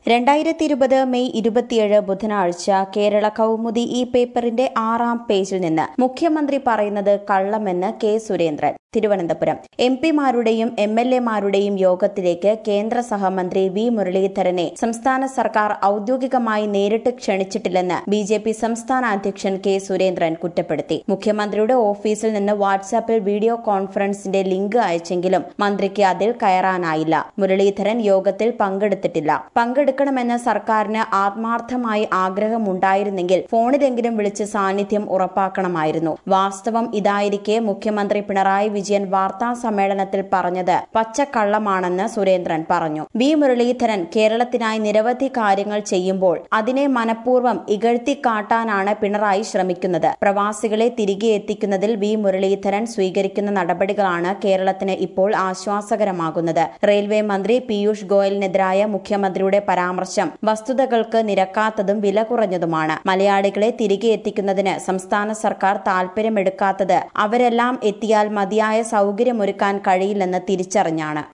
രണ്ടായിരത്തി ഇരുപത് മെയ് ഇരുപത്തിയേഴ് ബുധനാഴ്ച കേരള കൗമുദി ഈ പേപ്പറിന്റെ ആറാം പേജിൽ നിന്ന് മുഖ്യമന്ത്രി പറയുന്നത് കള്ളമെന്ന് കെ സുരേന്ദ്രൻ തിരുവനന്തപുരം എം പിമാരുടെയും എം എൽ എമാരുടെയും യോഗത്തിലേക്ക് കേന്ദ്ര സഹമന്ത്രി വി മുരളീധരനെ സംസ്ഥാന സർക്കാർ ഔദ്യോഗികമായി നേരിട്ട് ക്ഷണിച്ചിട്ടില്ലെന്ന് ബി ജെ പി സംസ്ഥാന അധ്യക്ഷൻ കെ സുരേന്ദ്രൻ കുറ്റപ്പെടുത്തി മുഖ്യമന്ത്രിയുടെ ഓഫീസിൽ നിന്ന് വാട്സാപ്പിൽ വീഡിയോ കോൺഫറൻസിന്റെ ലിങ്ക് അയച്ചെങ്കിലും മന്ത്രിക്ക് അതിൽ കയറാനായില്ല മുരളീധരൻ യോഗത്തിൽ പങ്കെടുത്തിട്ടില്ല പങ്കെടുക്കണമെന്ന് സർക്കാരിന് ആത്മാർത്ഥമായി ആഗ്രഹമുണ്ടായിരുന്നെങ്കിൽ ഫോണിലെങ്കിലും വിളിച്ച് സാന്നിധ്യം ഉറപ്പാക്കണമായിരുന്നു വാസ്തവം ഇതായിരിക്കെ മുഖ്യമന്ത്രി പിണറായി വിജയൻ വാർത്താ സമ്മേളനത്തിൽ പറഞ്ഞത് പച്ചക്കള്ളമാണെന്ന് സുരേന്ദ്രൻ പറഞ്ഞു വി മുരളീധരൻ കേരളത്തിനായി നിരവധി കാര്യങ്ങൾ ചെയ്യുമ്പോൾ അതിനെ മനഃപൂർവ്വം ഇകഴ്ത്തിക്കാട്ടാനാണ് പിണറായി ശ്രമിക്കുന്നത് പ്രവാസികളെ തിരികെ എത്തിക്കുന്നതിൽ വി മുരളീധരൻ സ്വീകരിക്കുന്ന നടപടികളാണ് കേരളത്തിന് ഇപ്പോൾ ആശ്വാസകരമാകുന്നത് റെയിൽവേ മന്ത്രി പീയൂഷ് ഗോയലിനെതിരായ മുഖ്യമന്ത്രിയുടെ പരാമർശം വസ്തുതകൾക്ക് നിരക്കാത്തതും വില കുറഞ്ഞതുമാണ് മലയാളികളെ തിരികെ എത്തിക്കുന്നതിന് സംസ്ഥാന സർക്കാർ താൽപര്യമെടുക്കാത്തത് അവരെല്ലാം എത്തിയാൽ മതിയായ സൗകര്യമൊരുക്കാൻ കഴിയില്ലെന്ന് തിരിച്ചറിഞ്ഞാണ്